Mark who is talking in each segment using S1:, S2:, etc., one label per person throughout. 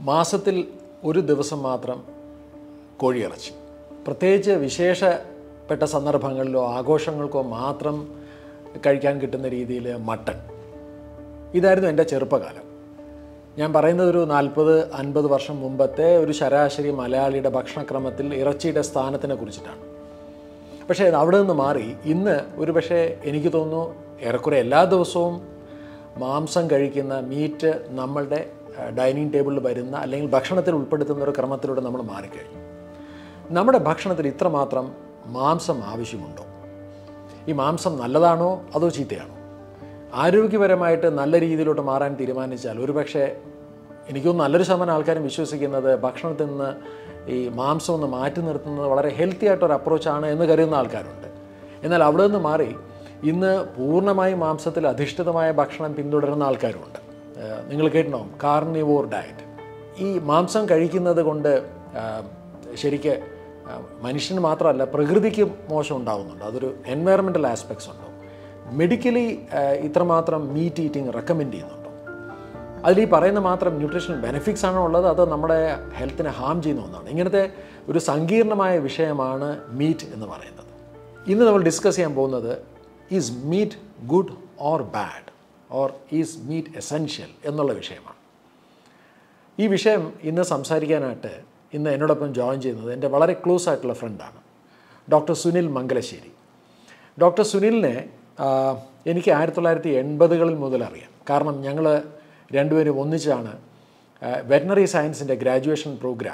S1: മാസത്തിൽ ഒരു ദിവസം മാത്രം കോഴിയിറച്ചി പ്രത്യേകിച്ച് വിശേഷപ്പെട്ട സന്ദർഭങ്ങളിലോ ആഘോഷങ്ങൾക്കോ മാത്രം കഴിക്കാൻ കിട്ടുന്ന രീതിയിൽ മട്ടൺ ഇതായിരുന്നു എൻ്റെ ചെറുപ്പകാലം ഞാൻ പറയുന്നത് ഒരു നാൽപ്പത് അൻപത് വർഷം മുമ്പത്തെ ഒരു ശരാശരി മലയാളിയുടെ ഭക്ഷണക്രമത്തിൽ ഇറച്ചിയുടെ സ്ഥാനത്തിനെ കുറിച്ചിട്ടാണ് പക്ഷേ അവിടെ നിന്ന് മാറി ഇന്ന് ഒരു പക്ഷേ എനിക്ക് തോന്നുന്നു ഏറെക്കുറെ എല്ലാ ദിവസവും മാംസം കഴിക്കുന്ന മീറ്റ് നമ്മളുടെ ഡൈനിങ് ടേബിളിൽ വരുന്ന അല്ലെങ്കിൽ ഭക്ഷണത്തിൽ ഉൾപ്പെടുത്തുന്ന ഒരു ക്രമത്തിലൂടെ നമ്മൾ മാറിക്കഴിഞ്ഞു നമ്മുടെ ഭക്ഷണത്തിൽ ഇത്രമാത്രം മാംസം ആവശ്യമുണ്ടോ ഈ മാംസം നല്ലതാണോ അതോ ചീത്തയാണോ ആരോഗ്യപരമായിട്ട് നല്ല രീതിയിലോട്ട് മാറാൻ തീരുമാനിച്ചാൽ ഒരുപക്ഷെ എനിക്കൊന്നും നല്ലൊരു ശതമാനം ആൾക്കാരും വിശ്വസിക്കുന്നത് ഭക്ഷണത്തിൽ നിന്ന് ഈ മാംസം ഒന്ന് മാറ്റി നിർത്തുന്നത് വളരെ ഹെൽത്തി ആയിട്ടൊരു അപ്രോച്ചാണ് എന്ന് കരുതുന്ന ആൾക്കാരുണ്ട് എന്നാൽ അവിടെ നിന്ന് മാറി ഇന്ന് പൂർണ്ണമായും മാംസത്തിൽ അധിഷ്ഠിതമായ ഭക്ഷണം പിന്തുടരുന്ന ആൾക്കാരുമുണ്ട് ഏഹ് നിങ്ങൾ കേട്ടിട്ടുണ്ടാവും കാർണിവോർ ഡയറ്റ് ഈ മാംസം കഴിക്കുന്നത് കൊണ്ട് ആഹ്, ശരിക്ക് ആഹ്, മനുഷ്യന് മാത്രമല്ല പ്രകൃതിക്ക് മോശം ഉണ്ടാകുന്നുണ്ട് അതൊരു എൻവയറമെൻ്റൽ ആസ്പെക്ട്സ് ഉണ്ടാവും മെഡിക്കലി ഇത്രമാത്രം മീറ്റ് ഈറ്റിംഗ് റെക്കമെൻഡ് ചെയ്യുന്നുണ്ടോ അതിൽ ഈ പറയുന്ന മാത്രം ന്യൂട്രീഷണൽ ബെനിഫിറ്റ്സ് ആണോ ഉള്ളത് അതോ നമ്മുടെ ഹെൽത്തിനെ ഹാം ചെയ്യുന്ന ഒന്നാണ് ഇങ്ങനത്തെ ഒരു സങ്കീർണമായ വിഷയമാണ് മീറ്റ് എന്ന് പറയുന്നത് ഇന്ന് നമ്മൾ ഡിസ്കസ് ചെയ്യാൻ പോകുന്നത് is meat good or bad or is meat essential എന്നുള്ള വിഷയമാണ് ഈ വിഷയം ഇന്ന് സംസാരിക്കാനായിട്ട് ഇന്ന് എന്നോടൊപ്പം ജോയിൻ ചെയ്യുന്നത് എൻ്റെ വളരെ ക്ലോസ് ആയിട്ടുള്ള ഫ്രണ്ടാണ് ഡോക്ടർ സുനിൽ മംഗലശ്ശേരി ഡോക്ടർ സുനിലിനെ ആ, എനിക്ക് ആയിരത്തി തൊള്ളായിരത്തി എൺപതുകളിൽ മുതൽ അറിയാം കാരണം ഞങ്ങൾ രണ്ടുപേരും ഒന്നിച്ചാണ് വെറ്റനറി സയൻസിൻ്റെ ഗ്രാജുവേഷൻ പ്രോഗ്രാം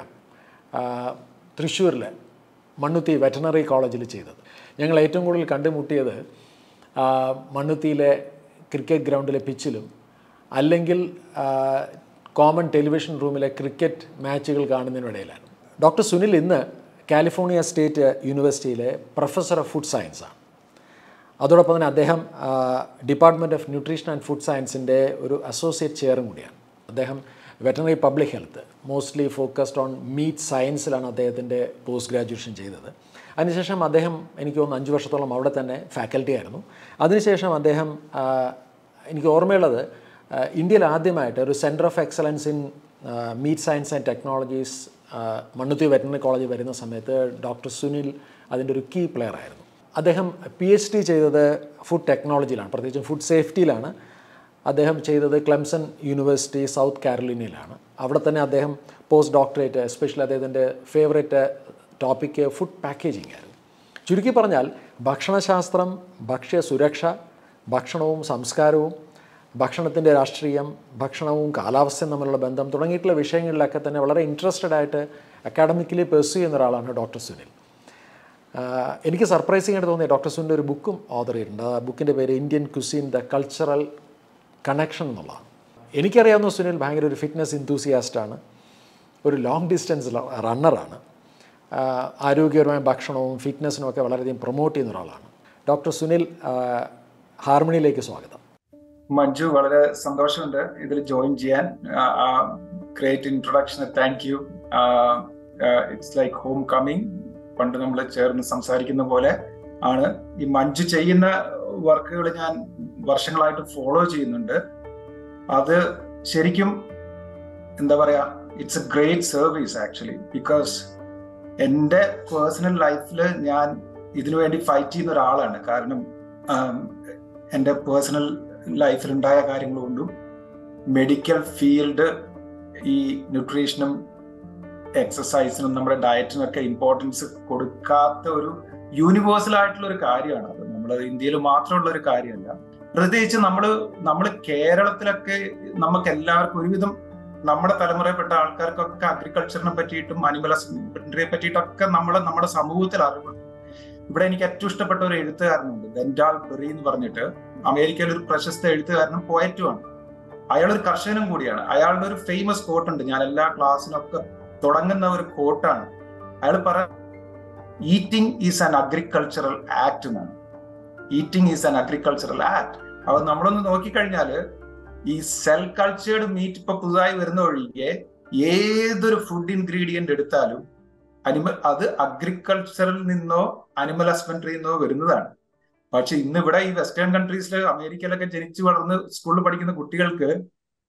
S1: തൃശ്ശൂരിൽ മണ്ണുത്തി വെറ്റനറി കോളേജിൽ ചെയ്തത് ഞങ്ങൾ ഏറ്റവും കൂടുതൽ കണ്ടുമുട്ടിയത് ആ, മണ്ണുത്തിയിലെ ക്രിക്കറ്റ് ഗ്രൗണ്ടിലെ പിച്ചിലും അല്ലെങ്കിൽ കോമൺ ടെലിവിഷൻ റൂമിലെ ക്രിക്കറ്റ് മാച്ചുകൾ കാണുന്നതിനിടയിലാണ് ഡോക്ടർ സുനിൽ ഇന്ന് കാലിഫോർണിയ സ്റ്റേറ്റ് യൂണിവേഴ്സിറ്റിയിലെ പ്രൊഫസർ ഓഫ് ഫുഡ് സയൻസാണ് അതോടൊപ്പം തന്നെ അദ്ദേഹം department of nutrition and food സയൻസിൻ്റെ ഒരു അസോസിയേറ്റ് ചെയറും കൂടിയാണ് അദ്ദേഹം veterinary public health mostly focused on meat സയൻസിലാണ് അദ്ദേഹത്തിൻ്റെ പോസ്റ്റ് ഗ്രാജുവേഷൻ ചെയ്തത് അതിനുശേഷം അദ്ദേഹം എനിക്ക് തോന്നുന്നു അഞ്ച് വർഷത്തോളം അവിടെ തന്നെ ഫാക്കൽറ്റി ആയിരുന്നു അതിനുശേഷം അദ്ദേഹം ആ, എനിക്ക് ഓർമ്മയുള്ളത് ആ, ഇന്ത്യയിൽ ആദ്യമായിട്ട് ഒരു centre of excellence in meat science and technologies Mannuthy veterinary കോളേജിൽ വരുന്ന സമയത്ത് ഡോക്ടർ സുനിൽ അതിൻ്റെ ഒരു കീ പ്ലെയർ ആയിരുന്നു അദ്ദേഹം പി എച്ച് ഡി ചെയ്തത് ഫുഡ് ടെക്നോളജിയിലാണ് പ്രത്യേകിച്ചും ഫുഡ് സേഫ്റ്റിയിലാണ് അദ്ദേഹം ചെയ്തത് ക്ലെംസൺ യൂണിവേഴ്സിറ്റി സൗത്ത് കാരോലിനയിലാണ് അവിടെ തന്നെ അദ്ദേഹം പോസ്റ്റ് ഡോക്ടറേറ്റ് എസ്പെഷ്യലി അദ്ദേഹത്തിൻ്റെ ഫേവറേറ്റ് ടോപ്പിക്ക് ഫുഡ് പാക്കേജിംഗ് ആയിരുന്നു ചുരുക്കി പറഞ്ഞാൽ ഭക്ഷണശാസ്ത്രം ഭക്ഷ്യ സുരക്ഷ ഭക്ഷണവും സംസ്കാരവും ഭക്ഷണത്തിൻ്റെ രാഷ്ട്രീയം ഭക്ഷണവും കാലാവസ്ഥയും തമ്മിലുള്ള ബന്ധം തുടങ്ങിയിട്ടുള്ള വിഷയങ്ങളിലൊക്കെ തന്നെ വളരെ ഇൻട്രസ്റ്റഡ് ആയിട്ട് അക്കാഡമിക്കലി പെർസ്യൂ ചെയ്യുന്ന ഒരാളാണ് ഡോക്ടർ സുനിൽ ആഹ് എനിക്ക് സർപ്രൈസിംഗ് ആയിട്ട് തോന്നിയ ഡോക്ടർ സുനിൻ്റെ ഒരു ബുക്കും ഓതർ ചെയ്തിട്ടുണ്ട് ആ ബുക്കിൻ്റെ പേര് Indian cuisine the cultural connection എന്നുള്ളതാണ് എനിക്കറിയാവുന്ന സുനിൽ ഭയങ്കര ഒരു ഫിറ്റ്നസ് ഇൻതൂസിയാസ്റ്റാണ് ഒരു ലോങ് ഡിസ്റ്റൻസ് റണ്ണറാണ് ആരോഗ്യപരമായ ഭക്ഷണവും ഫിറ്റ്നസിനും ഒക്കെ വളരെയധികം പ്രൊമോട്ട് ചെയ്യുന്ന ഒരാളാണ് ഡോക്ടർ സുനിൽ ആഹ് ഹാർമണിയിലേക്ക് സ്വാഗതം
S2: മഞ്ജു വളരെ സന്തോഷമുണ്ട് ഇതിൽ ജോയിൻ ചെയ്യാൻ great introduction thank you it's like home coming പണ്ട് നമ്മൾ ചേർന്ന് സംസാരിക്കുന്ന പോലെ ആണ് ഈ മഞ്ജു ചെയ്യുന്ന വർക്കുകൾ ഞാൻ വർഷങ്ങളായിട്ട് ഫോളോ ചെയ്യുന്നുണ്ട് അത് ശരിക്കും എന്താ പറയാ it's a great service actually because എൻ്റെ പേഴ്സണൽ ലൈഫിൽ ഞാൻ ഇതിനു വേണ്ടി ഫൈറ്റ് ചെയ്യുന്ന ഒരാളാണ് കാരണം ആം, എൻ്റെ പേഴ്സണൽ ലൈഫിൽ ഉണ്ടായ കാര്യങ്ങൾ കൊണ്ടും മെഡിക്കൽ ഫീൽഡ് ഈ ന്യൂട്രീഷനും എക്സസൈസിനും നമ്മുടെ ഡയറ്റിനും ഒക്കെ ഇമ്പോർട്ടൻസ് കൊടുക്കാത്ത ഒരു യൂണിവേഴ്സൽ ആയിട്ടുള്ള ഒരു കാര്യമാണ് അത് നമ്മൾ ഇന്ത്യയിൽ മാത്രമുള്ള ഒരു കാര്യമല്ല പ്രത്യേകിച്ച് നമ്മൾ നമ്മൾ കേരളത്തിലൊക്കെ നമുക്ക് എല്ലാവർക്കും ഒരുവിധം നമ്മുടെ തലമുറയിൽപ്പെട്ട ആൾക്കാർക്കൊക്കെ അഗ്രികൾച്ചറിനെ പറ്റിയിട്ടും അനിമൽ ഹസ്ബൻഡറിയെ പറ്റിയിട്ടൊക്കെ നമ്മൾ നമ്മുടെ സമൂഹത്തിൽ അറിവുണ്ട് ഇവിടെ എനിക്ക് ഏറ്റവും ഇഷ്ടപ്പെട്ട ഒരു എഴുത്തുകാരനുണ്ട് ഗൻഡാൽ ബെറി എന്ന് പറഞ്ഞിട്ട് അമേരിക്കയിലെ ഒരു പ്രശസ്ത എഴുത്തുകാരനും പോയറ്റുമാണ് അയാൾ ഒരു കർഷകനും കൂടിയാണ് അയാളുടെ ഒരു ഫേമസ് കോട്ട് ഉണ്ട് ഞാൻ എല്ലാ ക്ലാസ്സിനൊക്കെ തുടങ്ങുന്ന ഒരു കോട്ടാണ് അയാൾ പറ eating is an agricultural act എന്നാണ് eating is an agricultural act അപ്പൊ നമ്മളൊന്ന് നോക്കിക്കഴിഞ്ഞാല് ഈ സെൽ കൾച്ചേർഡ് മീറ്റ് ഇപ്പൊ പുതുതായി വരുന്ന ഒഴികെ ഏതൊരു ഫുഡ് ഇൻഗ്രീഡിയന്റ് എടുത്താലും അനിമൽ അത് അഗ്രികൾച്ചറിൽ നിന്നോ അനിമൽ ഹസ്ബൻഡറിയിൽ നിന്നോ വരുന്നതാണ് പക്ഷെ ഇന്ന് ഇവിടെ ഈ വെസ്റ്റേൺ കൺട്രീസിൽ അമേരിക്കയിലൊക്കെ ജനിച്ചു വളർന്ന് സ്കൂളിൽ പഠിക്കുന്ന കുട്ടികൾക്ക്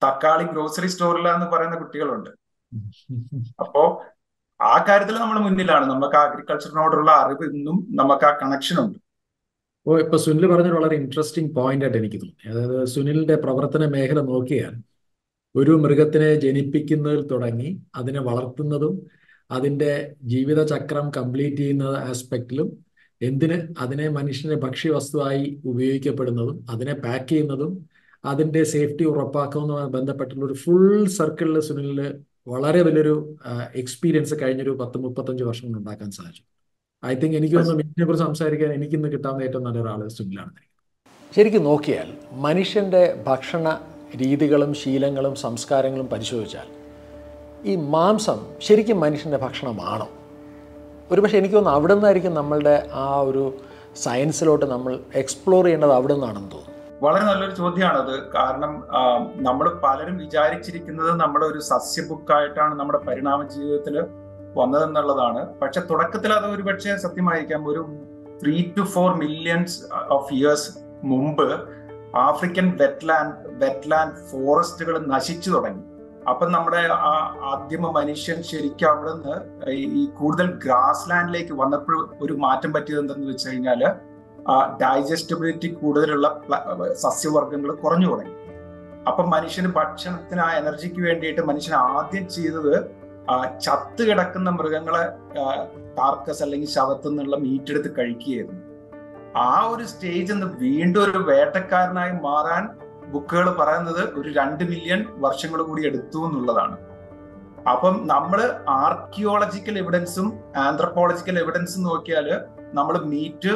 S2: തക്കാളി ഗ്രോസറി സ്റ്റോറിലാന്ന് പറയുന്ന കുട്ടികളുണ്ട് അപ്പോ ആ കാര്യത്തിൽ നമ്മൾ മുന്നിലാണ് നമുക്ക് അഗ്രികൾച്ചറിനോടുള്ള അറിവ് ഇന്നും നമുക്ക് ആ കണക്ഷൻ ഉണ്ട്
S1: ഓ ഇപ്പൊ സുനിൽ പറഞ്ഞൊരു വളരെ ഇൻട്രസ്റ്റിംഗ് പോയിന്റ് ആയിട്ട് എനിക്ക് തോന്നി അതായത് സുനിലിന്റെ പ്രവർത്തന മേഖല നോക്കിയാൽ ഒരു മൃഗത്തിനെ ജനിപ്പിക്കുന്നതിൽ തുടങ്ങി അതിനെ വളർത്തുന്നതും അതിന്റെ ജീവിതചക്രം കംപ്ലീറ്റ് ചെയ്യുന്ന ആസ്പെക്റ്റിലും എന്തിന് അതിനെ മനുഷ്യന്റെ ഭക്ഷ്യവസ്തുവായി ഉപയോഗിക്കപ്പെടുന്നതും അതിനെ പാക്ക് ചെയ്യുന്നതും അതിന്റെ സേഫ്റ്റി ഉറപ്പാക്കുന്നതുമായി ബന്ധപ്പെട്ടുള്ള ഒരു ഫുൾ സർക്കിളിൽ സുനിലിന് വളരെ വലിയൊരു എക്സ്പീരിയൻസ് കഴിഞ്ഞൊരു പത്ത് മുപ്പത്തഞ്ച് വർഷം കൊണ്ട് ഉണ്ടാക്കാൻ സാധിച്ചു ഐ തിങ്ക് എനിക്ക് തോന്നുന്നു മീറ്റിനെ കുറിച്ച് സംസാരിക്കാൻ എനിക്കിന്ന് കിട്ടാവുന്ന ഏറ്റവും നല്ല ഒരാൾ സുനിലാണ് ശരിക്കും നോക്കിയാൽ മനുഷ്യന്റെ ഭക്ഷണ രീതികളും ശീലങ്ങളും സംസ്കാരങ്ങളും പരിശോധിച്ചാൽ ഈ മാംസം ശരിക്കും മനുഷ്യന്റെ ഭക്ഷണമാണോ ഒരുപക്ഷെ എനിക്ക് തോന്നുന്നു അവിടെ നിന്നായിരിക്കും നമ്മളുടെ ആ ഒരു സയൻസിലോട്ട് നമ്മൾ എക്സ്പ്ലോർ ചെയ്യേണ്ടത് അവിടെ നിന്നാണെന്ന് തോന്നുന്നു
S2: വളരെ നല്ലൊരു ചോദ്യമാണത് കാരണം നമ്മൾ പലരും വിചാരിച്ചിരിക്കുന്നത് നമ്മുടെ ഒരു സസ്യ ബുക്കായിട്ടാണ് നമ്മുടെ പരിണാമ ജീവിതത്തിൽ വന്നതെന്നുള്ളതാണ് പക്ഷെ തുടക്കത്തിൽ അത് ഒരു പക്ഷേ സത്യമായിരിക്കാം ഒരു three two four millions of years മുമ്പ് ആഫ്രിക്കൻ വെറ്റ്ലാൻഡ് വെറ്റ്ലാൻഡ് ഫോറസ്റ്റുകൾ നശിച്ചു തുടങ്ങി അപ്പം നമ്മുടെ ആ ആദ്യമ മനുഷ്യൻ ശരിക്കും അവിടെ നിന്ന് ഈ കൂടുതൽ ഗ്രാസ് ലാൻഡിലേക്ക് വന്നപ്പോൾ ഒരു മാറ്റം പറ്റിയത് എന്തെന്ന് വെച്ച് കഴിഞ്ഞാല് ഡൈജസ്റ്റബിലിറ്റി കൂടുതലുള്ള സസ്യവർഗ്ഗങ്ങൾ കുറഞ്ഞു തുടങ്ങി അപ്പം മനുഷ്യന് ഭക്ഷണത്തിന് ആ എനർജിക്ക് വേണ്ടിയിട്ട് മനുഷ്യൻ ആദ്യം ചെയ്തത് ചത്ത് കിടക്കുന്ന മൃഗങ്ങളെ കാർക്കസ് അല്ലെങ്കിൽ ശവത്തു നിന്നുള്ള മീറ്റ് എടുത്ത് കഴിക്കുകയായിരുന്നു ആ ഒരു സ്റ്റേജ് നിന്ന് വീണ്ടും ഒരു വേട്ടക്കാരനായി മാറാൻ ബുക്കുകൾ പറയുന്നത് ഒരു രണ്ട് മില്യൺ വർഷങ്ങൾ കൂടി എടുത്തു എന്നുള്ളതാണ് അപ്പം നമ്മൾ ആർക്കിയോളജിക്കൽ എവിഡൻസും ആന്ത്രപ്പോളജിക്കൽ എവിഡൻസും നോക്കിയാൽ നമ്മൾ മീറ്റ്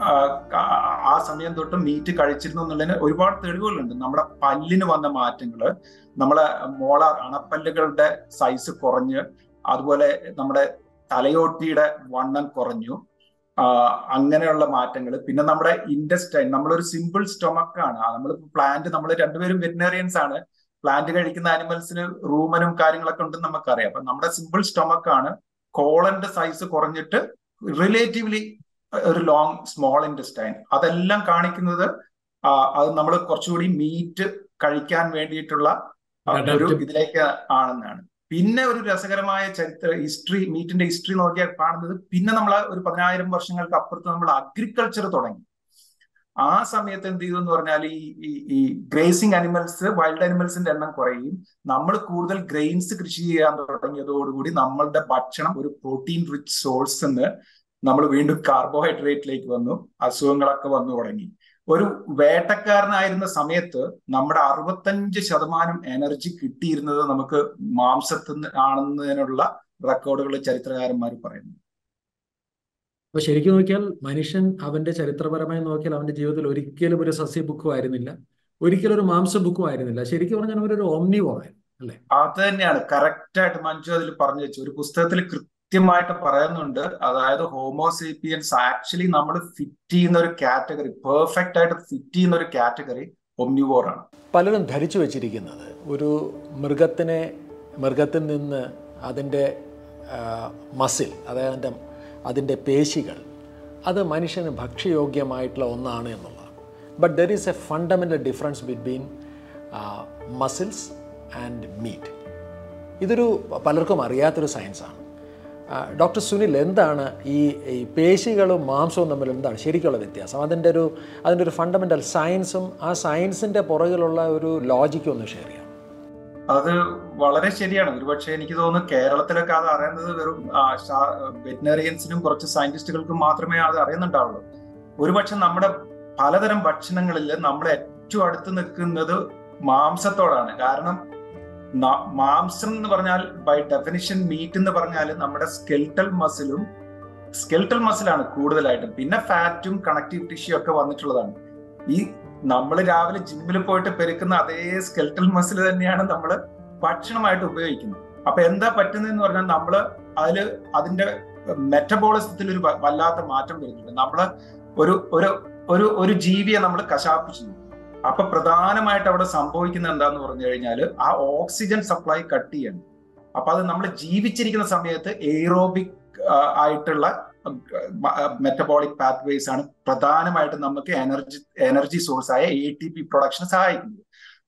S2: ആ സമയം തൊട്ട് മീറ്റ് കഴിച്ചിരുന്നു എന്നുള്ളതിന് ഒരുപാട് തെളിവുകളുണ്ട് നമ്മുടെ പല്ലിന് വന്ന മാറ്റങ്ങള് നമ്മളെ മോളാർ അണപ്പല്ലുകളുടെ സൈസ് കുറഞ്ഞ് അതുപോലെ നമ്മുടെ തലയോട്ടിയുടെ വണ്ണം കുറഞ്ഞു അങ്ങനെയുള്ള മാറ്റങ്ങൾ പിന്നെ നമ്മുടെ ഇൻഡസ്റ്റൈൻ നമ്മളൊരു സിമ്പിൾ സ്റ്റൊമക്ക് ആണ് നമ്മൾ പ്ലാന്റ് നമ്മൾ രണ്ടുപേരും വെറ്റിനറിയൻസ് ആണ് പ്ലാന്റ് കഴിക്കുന്ന ആനിമൽസിന് റൂമനും കാര്യങ്ങളൊക്കെ ഉണ്ടെന്ന് നമുക്കറിയാം അപ്പൊ നമ്മുടെ സിമ്പിൾ സ്റ്റൊമക്ക് ആണ് കോളന്റെ സൈസ് കുറഞ്ഞിട്ട് റിലേറ്റീവ്ലി ഒരു ലോങ് സ്മോൾ ഇൻഡസ്റ്റൈൻ അതെല്ലാം കാണിക്കുന്നത് അത് നമ്മൾ കുറച്ചുകൂടി മീറ്റ് കഴിക്കാൻ വേണ്ടിയിട്ടുള്ള ഒരു ഇതിലേക്ക് ആണെന്നാണ് പിന്നെ ഒരു രസകരമായ ചരിത്ര ഹിസ്റ്ററി മീറ്റിന്റെ ഹിസ്റ്ററി നോക്കിയാൽ കാണുന്നത് പിന്നെ നമ്മൾ ഒരു പതിനായിരം വർഷങ്ങൾക്ക് അപ്പുറത്ത് നമ്മൾ അഗ്രികൾച്ചർ തുടങ്ങി ആ സമയത്ത് എന്ത് ചെയ്തു എന്ന് പറഞ്ഞാൽ ഈ ഈ ഗ്രേസിംഗ് അനിമൽസ് വൈൽഡ് അനിമൽസിന്റെ എണ്ണം കുറയും നമ്മൾ കൂടുതൽ ഗ്രെയിൻസ് കൃഷി ചെയ്യാൻ തുടങ്ങിയതോടുകൂടി നമ്മളുടെ ഭക്ഷണം ഒരു പ്രോട്ടീൻ റിച്ച് സോഴ്സ് എന്ന് നമ്മൾ വീണ്ടും കാർബോഹൈഡ്രേറ്റിലേക്ക് വന്നു അസുഖങ്ങളൊക്കെ വന്നു തുടങ്ങി ഒരു വേട്ടക്കാരനായിരുന്ന സമയത്ത് നമ്മുടെ അറുപത്തഞ്ച് ശതമാനം എനർജി കിട്ടിയിരുന്നത് നമുക്ക് മാംസത്തിൽ ആണെന്നതിനുള്ള റെക്കോർഡുകൾ ചരിത്രകാരന്മാർ പറയുന്നു
S1: അപ്പൊ ശരിക്കും നോക്കിയാൽ മനുഷ്യൻ അവന്റെ ചരിത്രപരമായി നോക്കിയാൽ അവന്റെ ജീവിതത്തിൽ ഒരിക്കലും ഒരു സസ്യ ബുക്കും ആയിരുന്നില്ല ഒരിക്കലും ഒരു മാംസ ബുക്കും ആയിരുന്നില്ല ശരിക്കും പറഞ്ഞാൽ അവരൊരു ഓംനിവോറായിരുന്നു അല്ലെ
S2: അത് തന്നെയാണ് കറക്റ്റ് ആയിട്ട് മഞ്ജു അതിൽ പറഞ്ഞു വെച്ചു ഒരു പുസ്തകത്തിൽ കൃത്യമായിട്ട് പറയുന്നുണ്ട് അതായത് ഹോമോസേപ്പിയൻസ് ആക്ച്വലി നമ്മൾ ഫിറ്റ് ചെയ്യുന്ന ഒരു കാറ്റഗറി പെർഫെക്റ്റ് ആയിട്ട് ഫിറ്റ് ചെയ്യുന്ന ഒരു കാറ്റഗറി ഒമ്നിവോർ ആണ്
S1: പലരും ധരിച്ചു വെച്ചിരിക്കുന്നത് ഒരു മൃഗത്തിനെ മൃഗത്തിൽ നിന്ന് അതിൻ്റെ മസിൽ അതായത് അതിൻ്റെ അതിൻ്റെ പേശികൾ അത് മനുഷ്യന് ഭക്ഷ്യയോഗ്യമായിട്ടുള്ള ഒന്നാണ് എന്നുള്ളതാണ് but there is a fundamental difference between muscles and meat ഇതൊരു പലർക്കും അറിയാത്തൊരു സയൻസാണ് ഡോക്ടർ സുനിൽ എന്താണ് ഈ ഈ പേശികളും മാംസവും തമ്മിൽ എന്താണ് ശരിക്കുള്ള വ്യത്യാസം അതിൻ്റെ ഒരു അതിൻ്റെ ഒരു ഫണ്ടമെൻ്റൽ സയൻസും ആ സയൻസിൻ്റെ പുറകിലുള്ള ഒരു ലോജിക്കും ഒന്ന് ഷെയർ ചെയ്യാം
S2: അത് വളരെ ശരിയാണ് ഒരുപക്ഷെ എനിക്ക് തോന്നുന്നു കേരളത്തിലൊക്കെ അത് അറിയുന്നത് വെറും വെറ്റിനറിയൻസിനും കുറച്ച് സയന്റിസ്റ്റുകൾക്കും മാത്രമേ അത് അറിയുന്നുണ്ടാവുള്ളൂ ഒരുപക്ഷെ നമ്മുടെ പലതരം ഭക്ഷണങ്ങളിൽ നമ്മൾ ഏറ്റവും അടുത്ത് നിൽക്കുന്നത് മാംസത്തോടാണ് കാരണം മാംസം എന്ന് പറഞ്ഞാൽ ബൈ ഡെഫിനിഷൻ മീറ്റ് എന്ന് പറഞ്ഞാൽ നമ്മുടെ സ്കെൽട്ടൽ മസിലും സ്കെൽട്ടൽ മസിലാണ് കൂടുതലായിട്ടും പിന്നെ ഫാറ്റും കണക്റ്റീവ് ടിഷ്യൂ ഒക്കെ വന്നിട്ടുള്ളതാണ് ഈ നമ്മൾ രാവിലെ ജിമ്മിൽ പോയിട്ട് പെരുക്കുന്ന അതേ സ്കെൽട്ടൽ മസിൽ തന്നെയാണ് നമ്മൾ ഭക്ഷണമായിട്ട് ഉപയോഗിക്കുന്നത് അപ്പൊ എന്താ പറ്റുന്നതെന്ന് പറഞ്ഞാൽ നമ്മൾ അതില് അതിന്റെ മെറ്റബോളിസത്തിൽ ഒരു വല്ലാത്ത മാറ്റം വരുന്നുണ്ട് നമ്മള് ഒരു ഒരു ഒരു ഒരു ജീവിയെ നമ്മൾ കശാപ്പിച്ചു അപ്പൊ പ്രധാനമായിട്ട് അവിടെ സംഭവിക്കുന്നത് എന്താന്ന് പറഞ്ഞു കഴിഞ്ഞാൽ ആ ഓക്സിജൻ സപ്ലൈ കട്ട് ചെയ്യണം അപ്പൊ അത് നമ്മൾ ജീവിച്ചിരിക്കുന്ന സമയത്ത് എയ്റോബിക് ആയിട്ടുള്ള മെറ്റബോളിക് പാത്വേസ് ആണ് പ്രധാനമായിട്ടും നമുക്ക് എനർജി എനർജി സോഴ്സ് ആയ എ ടി പി പ്രൊഡക്ഷൻ സഹായിക്കുന്നത്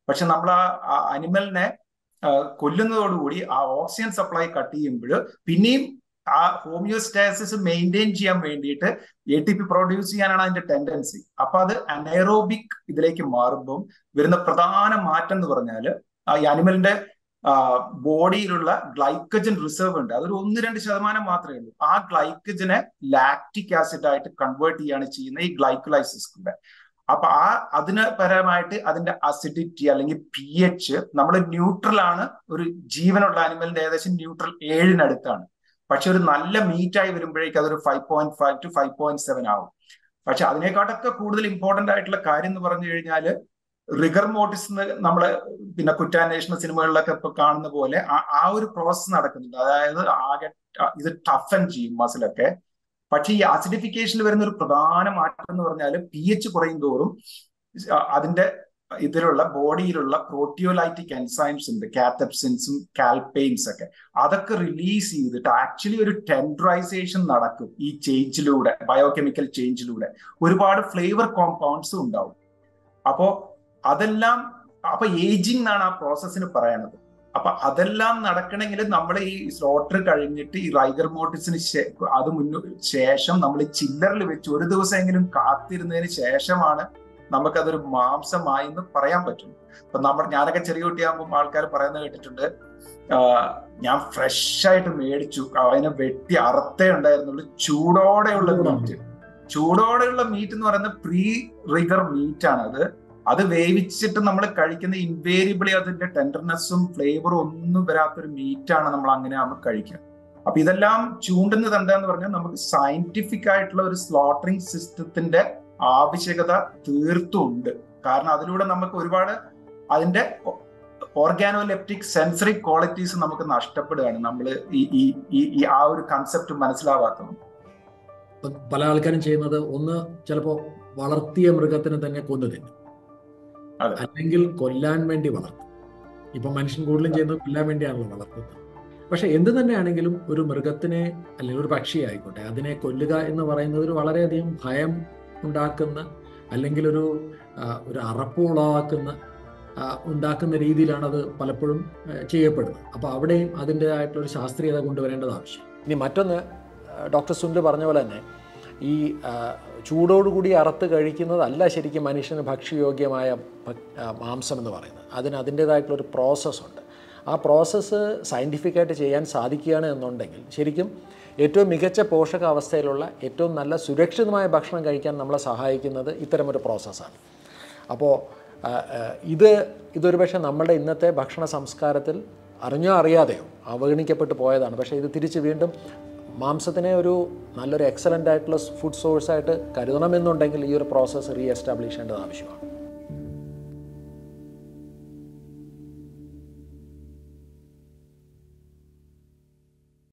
S2: പക്ഷെ നമ്മൾ ആ അനിമലിനെ കൊല്ലുന്നതോടുകൂടി ആ ഓക്സിജൻ സപ്ലൈ കട്ട് ചെയ്യുമ്പോൾ പിന്നെയും ആ ഹോമിയോസ്റ്റാസിസ് മെയിൻറ്റെയിൻ ചെയ്യാൻ വേണ്ടിയിട്ട് എ ടി പി പ്രൊഡ്യൂസ് ചെയ്യാനാണ് അതിന്റെ ടെൻഡൻസി അപ്പൊ അത് അനൈറോബിക് ഇതിലേക്ക് മാറുമ്പം വരുന്ന പ്രധാന മാറ്റം എന്ന് പറഞ്ഞാൽ ഈ അനിമലിന്റെ ബോഡിയിലുള്ള ഗ്ലൈക്കജൻ റിസർവ് ഉണ്ട് അതൊരു ഒന്ന് രണ്ട് ശതമാനം മാത്രമേ ഉള്ളൂ ആ ഗ്ലൈക്കജനെ ലാക്റ്റിക് ആസിഡ് ആയിട്ട് കൺവേർട്ട് ചെയ്യാണ് ചെയ്യുന്നത് ഈ ഗ്ലൈക്കലൈസിസ് കൂടെ അപ്പൊ ആ അതിന് പരമായിട്ട് അതിന്റെ അസിഡിറ്റി അല്ലെങ്കിൽ പി എച്ച് നമ്മൾ ന്യൂട്രൽ ആണ് ഒരു ജീവനുള്ള അനിമലിന്റെ ഏകദേശം ന്യൂട്രൽ ഏഴിനടുത്താണ് പക്ഷെ ഒരു നല്ല മീറ്റായി വരുമ്പോഴേക്കും അതൊരു five point five to five point seven ആവും പക്ഷെ അതിനെക്കാട്ടൊക്കെ കൂടുതൽ ഇമ്പോർട്ടന്റ് ആയിട്ടുള്ള കാര്യം എന്ന് പറഞ്ഞു കഴിഞ്ഞാൽ റിഗർ മോട്ടിസ് നമ്മള് പിന്നെ കുറ്റാന്വേഷണ സിനിമകളിലൊക്കെ ഇപ്പൊ കാണുന്ന പോലെ ആ ഒരു പ്രോസസ്സ് നടക്കുന്നുണ്ട് അതായത് ആകെ ഇത് ടഫൻ ചെയ്യും മസിലൊക്കെ പക്ഷെ ഈ ആസിഡിഫിക്കേഷനിൽ വരുന്ന ഒരു പ്രധാന മാറ്റം എന്ന് പറഞ്ഞാൽ പി എച്ച് കുറയും തോറും അതിന്റെ ഇതിലുള്ള ബോഡിയിലുള്ള പ്രോട്ടിയോലൈറ്റിക് എൻസൈംസ് ഉണ്ട് കാത്തപ്സിൻസും കാൽപെയിൻസ് ഒക്കെ അതൊക്കെ റിലീസ് ചെയ്തിട്ട് ആക്ച്വലി ഒരു ടെൻഡറൈസേഷൻ നടക്കും ഈ ചേഞ്ചിലൂടെ ബയോകെമിക്കൽ ചേഞ്ചിലൂടെ ഒരുപാട് ഫ്ലേവർ കോമ്പൗണ്ട്സും ഉണ്ടാവും അപ്പോ അതെല്ലാം അപ്പൊ ഏജിങ് എന്നാണ് ആ പ്രോസസ്സിന് പറയണത് അപ്പൊ അതെല്ലാം നടക്കണമെങ്കിൽ നമ്മൾ ഈ സ്ലോട്ടർ കഴിഞ്ഞിട്ട് ഈ റൈഗർ മോട്ടിസിന് അത് മുന്നോ ശേഷം നമ്മൾ ഈ ചില്ലറിൽ വെച്ച് ഒരു ദിവസമെങ്കിലും കാത്തിരുന്നതിന് ശേഷമാണ് നമുക്കതൊരു മാംസമായി എന്ന് പറയാൻ പറ്റും ഇപ്പൊ നമ്മൾ ഞാനൊക്കെ ചെറിയ കുട്ടിയാകുമ്പോൾ ആൾക്കാർ പറയുന്നത് കേട്ടിട്ടുണ്ട് ഞാൻ ഫ്രഷ് ആയിട്ട് മേടിച്ചു അതിനെ വെട്ടി അറുത്തേ ഉണ്ടായിരുന്നുള്ളൂ ചൂടോടെയുള്ള മീറ്റ് ചൂടോടെയുള്ള മീറ്റ് എന്ന് പറയുന്നത് പ്രീ റിഗർ മീറ്റ് ആണ് അത് അത് വേവിച്ചിട്ട് നമ്മൾ കഴിക്കുന്ന ഇൻവേരിയബിളി അതിന്റെ ടെൻഡർനെസ്സും ഫ്ലേവറും ഒന്നും വരാത്തൊരു മീറ്റാണ് നമ്മൾ അങ്ങനെ ആകുമ്പോൾ കഴിക്കുക അപ്പൊ ഇതെല്ലാം ചൂണ്ടുന്നത് എന്താന്ന് പറഞ്ഞാൽ നമുക്ക് സയന്റിഫിക് ആയിട്ടുള്ള ഒരു സ്ലോട്ടറിംഗ് സിസ്റ്റത്തിന്റെ ആവശ്യകത തീർത്തും ഉണ്ട് കാരണം അതിലൂടെ നമുക്ക് ഒരുപാട് അതിന്റെ ഓർഗാനോലെപ്റ്റിക് സെൻസറി ക്വാളിറ്റീസ് നമുക്ക് നഷ്ടപ്പെടുകയാണ് നമ്മൾ ഈ ഈ ആ ഒരു കൺസെപ്റ്റ് മനസ്സിലാവാത്തത്
S1: പല ആൾക്കാരും ചെയ്യുന്നത് ഒന്ന് ചിലപ്പോ വളർത്തിയ മൃഗത്തിനെ തന്നെ കൊന്നു തിന്നും അല്ലെങ്കിൽ കൊല്ലാൻ വേണ്ടി വളർത്തും ഇപ്പൊ മനുഷ്യൻ കൂടുതലും ചെയ്യുന്നത് കൊല്ലാൻ വേണ്ടിയാണല്ലോ വളർത്തുന്നത് പക്ഷെ എന്ത് തന്നെയാണെങ്കിലും ഒരു മൃഗത്തിനെ അല്ലെങ്കിൽ ഒരു പക്ഷി ആയിക്കോട്ടെ അതിനെ കൊല്ലുക എന്ന് പറയുന്നത് ഒരു വളരെയധികം ഭയം ഉണ്ടാക്കുന്ന അല്ലെങ്കിൽ ഒരു ഒരു അറപ്പുളവാക്കുന്ന ഉണ്ടാക്കുന്ന രീതിയിലാണ് അത് പലപ്പോഴും ചെയ്യപ്പെടുന്നത് അപ്പോൾ അവിടെയും അതിൻ്റെതായിട്ടുള്ളൊരു ശാസ്ത്രീയത കൊണ്ടുവരേണ്ടത് ആവശ്യം ഇനി മറ്റൊന്ന് ഡോക്ടർ സുനിൽ പറഞ്ഞ പോലെ തന്നെ ഈ ചൂടോടുകൂടി അറുത്ത് കഴിക്കുന്നതല്ല ശരിക്കും മനുഷ്യന് ഭക്ഷ്യയോഗ്യമായ മാംസം എന്ന് പറയുന്നത് അതിന് അതിൻ്റേതായിട്ടുള്ളൊരു പ്രോസസ്സുണ്ട് ആ പ്രോസസ്സ് സയൻറ്റിഫിക്കായിട്ട് ചെയ്യാൻ സാധിക്കുകയാണ് എന്നുണ്ടെങ്കിൽ ശരിക്കും ഏറ്റവും മികച്ച പോഷകാവസ്ഥയിലുള്ള ഏറ്റവും നല്ല സുരക്ഷിതമായ ഭക്ഷണം കഴിക്കാൻ നമ്മളെ സഹായിക്കുന്നത് ഇത്തരമൊരു പ്രോസസ്സാണ് അപ്പോൾ ഇത് ഇതൊരു പക്ഷേ നമ്മുടെ ഇന്നത്തെ ഭക്ഷണ സംസ്കാരത്തിൽ അറിഞ്ഞോ അറിയാതെയോ അവഗണിക്കപ്പെട്ടു പോയതാണ് പക്ഷേ ഇത് തിരിച്ച് വീണ്ടും മാംസത്തിനെ ഒരു നല്ലൊരു എക്സലൻ്റ് ആയിട്ടുള്ള ഫുഡ് സോഴ്സായിട്ട് കരുതണമെന്നുണ്ടെങ്കിൽ ഈ ഒരു പ്രോസസ്സ് റീ എസ്റ്റാബ്ലിഷ് ചെയ്യേണ്ടത് ആവശ്യമാണ്